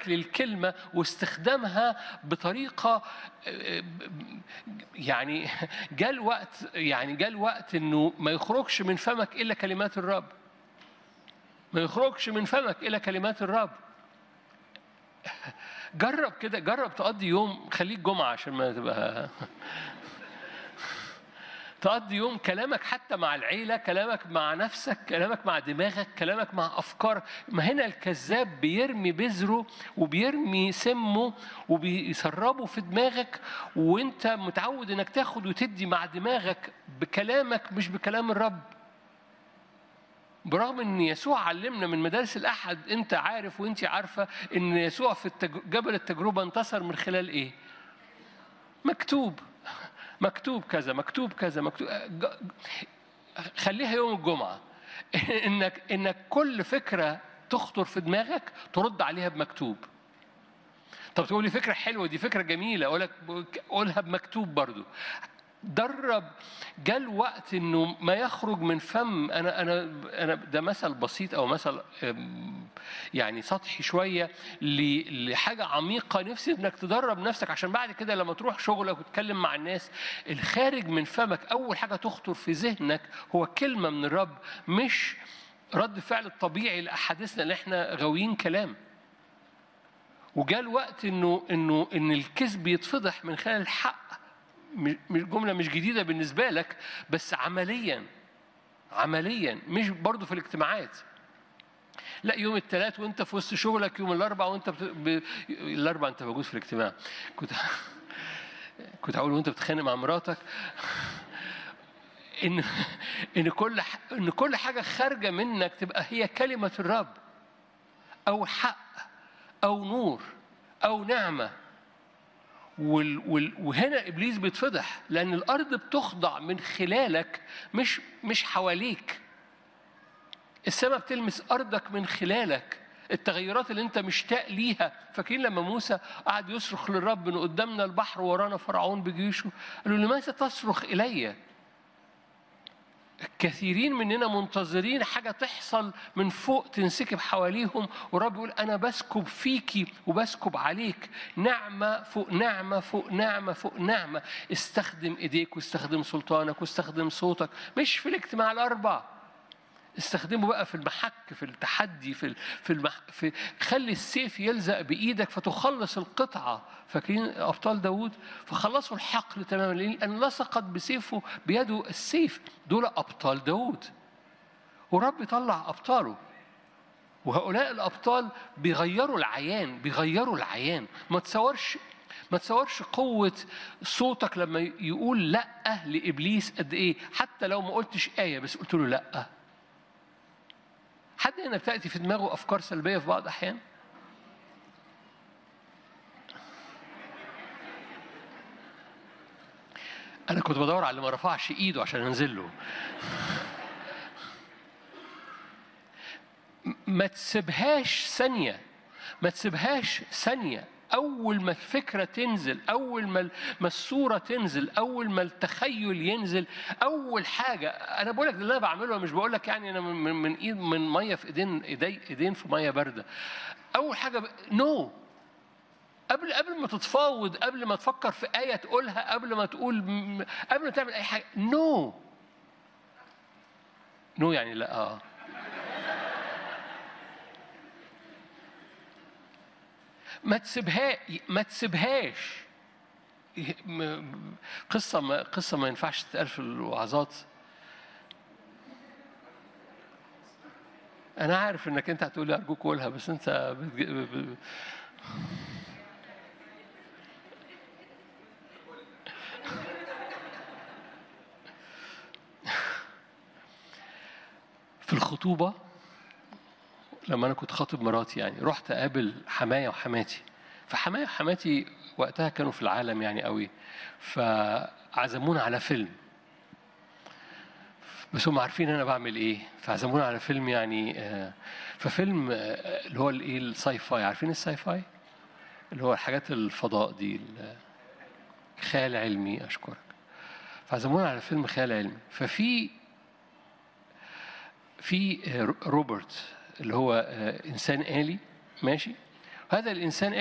فمك للكلمة واستخدامها بطريقة يعني جاء الوقت يعني جاء الوقت انه ما يخرجش من فمك الا كلمات الرب ما يخرجش من فمك الا كلمات الرب جرب كده جرب تقضي يوم خليك جمعة عشان ما تبقى تقضي يوم كلامك حتى مع العيلة كلامك مع نفسك كلامك مع دماغك كلامك مع أفكار ما هنا الكذاب بيرمي بذره وبيرمي سمه وبيسربه في دماغك وانت متعود انك تاخد وتدي مع دماغك بكلامك مش بكلام الرب برغم ان يسوع علمنا من مدارس الاحد انت عارف وانت عارفه ان يسوع في التج... جبل التجربه انتصر من خلال ايه مكتوب مكتوب كذا مكتوب كذا مكتوب خليها يوم الجمعة إنك إنك كل فكرة تخطر في دماغك ترد عليها بمكتوب طب تقول لي فكرة حلوة دي فكرة جميلة أقول لك قولها بمكتوب برضو درب جاء الوقت انه ما يخرج من فم انا انا انا ده مثل بسيط او مثل يعني سطحي شويه لحاجه عميقه نفسي انك تدرب نفسك عشان بعد كده لما تروح شغلك وتتكلم مع الناس الخارج من فمك اول حاجه تخطر في ذهنك هو كلمه من الرب مش رد فعل الطبيعي لاحاديثنا اللي احنا غاويين كلام وجاء الوقت انه انه ان الكذب يتفضح من خلال الحق مش جملة مش جديدة بالنسبة لك بس عمليا عمليا مش برضو في الاجتماعات لا يوم الثلاث وانت في وسط شغلك يوم الاربع وانت بت... ب... الاربع انت موجود في الاجتماع كنت كنت هقول وانت بتتخانق مع مراتك ان ان كل ح... ان كل حاجه خارجه منك تبقى هي كلمه الرب او حق او نور او نعمه وال وال وهنا ابليس بيتفضح لان الارض بتخضع من خلالك مش مش حواليك السماء بتلمس ارضك من خلالك التغيرات اللي انت مشتاق ليها فاكرين لما موسى قعد يصرخ للرب ان قدامنا البحر ورانا فرعون بجيشه قال له لماذا تصرخ الي كثيرين مننا منتظرين حاجة تحصل من فوق تنسكب حواليهم والرب يقول أنا بسكب فيكي وبسكب عليك نعمة فوق نعمة فوق نعمة فوق نعمة استخدم إيديك واستخدم سلطانك واستخدم صوتك مش في الاجتماع الأربع استخدمه بقى في المحك في التحدي في في, المح... في خلي السيف يلزق بايدك فتخلص القطعه فاكرين ابطال داوود فخلصوا الحقل تماما لان لصقت بسيفه بيده السيف دول ابطال داوود ورب يطلع ابطاله وهؤلاء الابطال بيغيروا العيان بيغيروا العيان ما تصورش ما تصورش قوة صوتك لما يقول لأ لإبليس قد إيه حتى لو ما قلتش آية بس قلت له لأ حد هنا بتأتي في دماغه أفكار سلبية في بعض الأحيان؟ أنا كنت بدور على اللي ما رفعش إيده عشان أنزل له. ما تسيبهاش ثانية ما تسيبهاش ثانية أول ما الفكرة تنزل أول ما ما الصورة تنزل أول ما التخيل ينزل أول حاجة أنا بقول لك اللي أنا بعمله مش بقول لك يعني أنا من من إيد من مية في إيدين إيدي إيدين في مية باردة أول حاجة ب... نو no. قبل قبل ما تتفاوض قبل ما تفكر في آية تقولها قبل ما تقول قبل ما تعمل أي حاجة نو no. نو no يعني لا آه ما تسيبها ما تسيبهاش قصة ما قصة ما ينفعش تتقال في الوعظات أنا عارف إنك أنت هتقول لي أرجوك قولها بس أنت بتج... في الخطوبة لما انا كنت خاطب مراتي يعني رحت اقابل حماية وحماتي فحماية وحماتي وقتها كانوا في العالم يعني قوي فعزمونا على فيلم بس هم عارفين انا بعمل ايه فعزمونا على فيلم يعني ففيلم اللي هو الايه الساي فاي عارفين الساي فاي اللي هو الحاجات الفضاء دي خيال علمي اشكرك فعزمونا على فيلم خيال علمي ففي في روبرت اللي هو انسان آلي ماشي هذا الإنسان